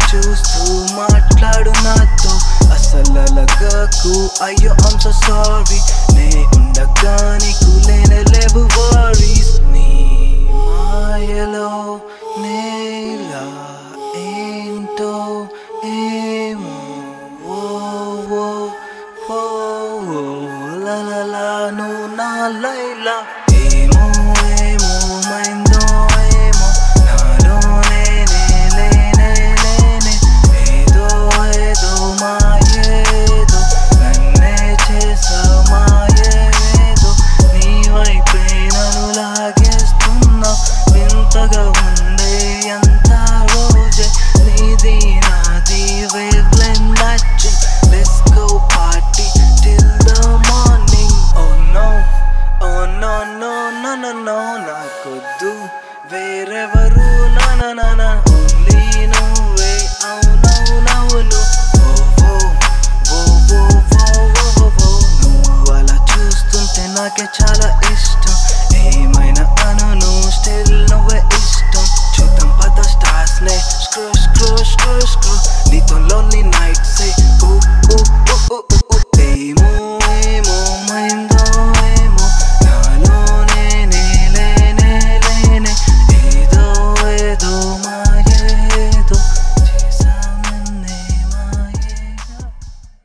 చూస్తూ మాట్లాడు నాతో అసలగకు అయ్యో ఐమ్ సో సారీ నే ఉండగా నీకు లేనే లేవు worries నీ మాయలో నేలా ఏంటో ఏమో ఓ ఓ ఓ ఓ లా లా లా నువ్వు నా లైలా ఏమో ఏమో మైందో ఏమో నాలోనే లేనే లేనే ఏదో ఏదో మాయేదో నన్నే చేసా మాయేదో నీ వైపే నన్ను లాగేస్తున్నా వింతగా ఉండే ఎంత రోజే నీది నాది wavelength matching let's go party till the morning oh no oh no no no no no నాకొద్దు వేరెవరు నా నా నా నా ఓన్లీ నువ్వే అవునవునవును ఓ ఓ ఓ ఓ ఓ ఓ ఓ నువ్వు అలా చూస్తుంటే నాకే చాలా ఇష్టం ఏమైనా అనును స్టిల్ నువ్వే ఇష్టం చూద్దాం పద స్టార్స్ నే స్క్రూ స్క్రూ స్క్రూ స్క్రూ నీతో